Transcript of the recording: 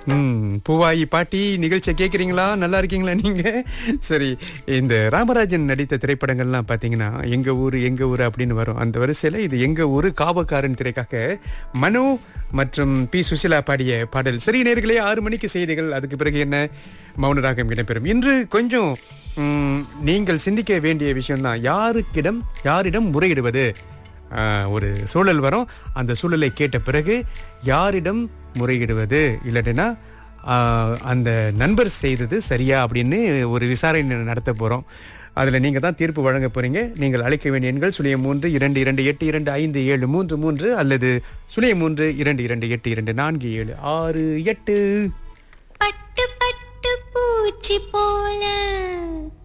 ம் பூவாயி பாட்டி நிகழ்ச்சியை கேக்குறீங்களா நல்லா இருக்கீங்களா நீங்க சரி இந்த ராமராஜன் நடித்த திரைப்படங்கள்லாம் பாத்தீங்கன்னா எங்க ஊரு எங்க ஊரு அப்படின்னு வரும் அந்த வரிசையில இது எங்க ஊரு காவக்காரன் திரைக்காக மனு மற்றும் பி சுசிலா பாடிய பாடல் சரி நேர்களே ஆறு மணிக்கு செய்திகள் அதுக்கு பிறகு என்ன மௌனராகம் இடம்பெறும் இன்று கொஞ்சம் ம், நீங்கள் சிந்திக்க வேண்டிய விஷயம்தான் யாருக்கிடம் யாரிடம் முறையிடுவது ஆஹ், ஒரு சூழல் வரும் அந்த சூழலை கேட்ட பிறகு யாரிடம் முறையிடுவது இல்லாட்டினா ஆஹ், அந்த நண்பர் செய்தது சரியா அப்படின்னு ஒரு விசாரணை நடத்த போறோம் அதுல நீங்க தான் தீர்ப்பு வழங்க போறீங்க நீங்கள் அழைக்க வேண்டிய எண்கள் சுழியம் மூன்று இரண்டு இரண்டு எட்டு இரண்டு ஐந்து ஏழு மூன்று மூன்று அல்லது சுழியம் மூன்று இரண்டு இரண்டு எட்டு இரண்டு நான்கு ஏழு ஆறு எட்டு பட்டு பட்டு பூச்சி போல